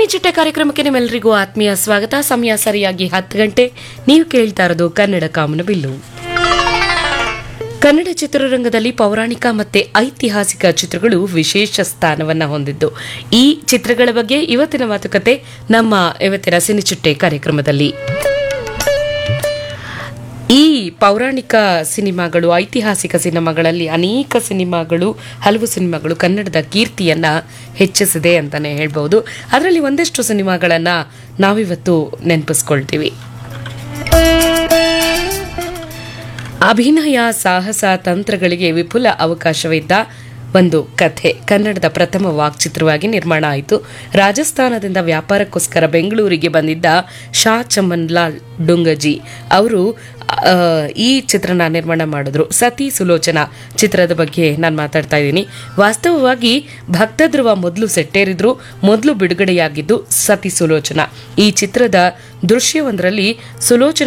ಸಿನಿಚಿಟ್ಟೆ ಕಾರ್ಯಕ್ರಮಕ್ಕೆ ನಿಮ್ಮೆಲ್ಲರಿಗೂ ಆತ್ಮೀಯ ಸ್ವಾಗತ ಸಮಯ ಸರಿಯಾಗಿ ಹತ್ತು ಗಂಟೆ ನೀವು ಕೇಳ್ತಾ ಇರೋದು ಕನ್ನಡ ಕಾಮನಬಿಲ್ಲು ಕನ್ನಡ ಚಿತ್ರರಂಗದಲ್ಲಿ ಪೌರಾಣಿಕ ಮತ್ತೆ ಐತಿಹಾಸಿಕ ಚಿತ್ರಗಳು ವಿಶೇಷ ಸ್ಥಾನವನ್ನ ಹೊಂದಿದ್ದು ಈ ಚಿತ್ರಗಳ ಬಗ್ಗೆ ಇವತ್ತಿನ ಮಾತುಕತೆ ನಮ್ಮ ಇವತ್ತಿನ ಸಿನಿಚಿಟ್ಟೆ ಕಾರ್ಯಕ್ರಮದಲ್ಲಿ ಈ ಪೌರಾಣಿಕ ಸಿನಿಮಾಗಳು ಐತಿಹಾಸಿಕ ಸಿನಿಮಾಗಳಲ್ಲಿ ಅನೇಕ ಸಿನಿಮಾಗಳು ಹಲವು ಸಿನಿಮಾಗಳು ಕನ್ನಡದ ಕೀರ್ತಿಯನ್ನ ಹೆಚ್ಚಿಸಿದೆ ಅಂತಾನೆ ಹೇಳ್ಬಹುದು ಅದರಲ್ಲಿ ಒಂದಷ್ಟು ಸಿನಿಮಾಗಳನ್ನ ನಾವಿವತ್ತು ನೆನಪಿಸ್ಕೊಳ್ತೀವಿ ಅಭಿನಯ ಸಾಹಸ ತಂತ್ರಗಳಿಗೆ ವಿಪುಲ ಅವಕಾಶವಿದ್ದ ಒಂದು ಕಥೆ ಕನ್ನಡದ ಪ್ರಥಮ ವಾಕ್ಚಿತ್ರವಾಗಿ ನಿರ್ಮಾಣ ಆಯಿತು ರಾಜಸ್ಥಾನದಿಂದ ವ್ಯಾಪಾರಕ್ಕೋಸ್ಕರ ಬೆಂಗಳೂರಿಗೆ ಬಂದಿದ್ದ ಶಾ ಚಮನ್ಲಾಲ್ ಡುಂಗಜಿ ಅವರು ಆ, ಈ ಚಿತ್ರನ ನಿರ್ಮಾಣ ಮಾಡಿದ್ರು ಸತಿ ಸುಲೋಚನಾ ಚಿತ್ರದ ಬಗ್ಗೆ ನಾನು ಮಾತಾಡ್ತಾ ಇದ್ದೀನಿ ವಾಸ್ತವವಾಗಿ ಭಕ್ತಧ್ರುವ ಮೊದಲು ಸೆಟ್ಟೇರಿದ್ರು ಮೊದಲು ಬಿಡುಗಡೆಯಾಗಿದ್ದು ಸತಿ ಸುಲೋಚನಾ ಈ ಚಿತ್ರದ ದೃಶ್ಯವೊಂದರಲ್ಲಿ ಸುಲೋಚನಾ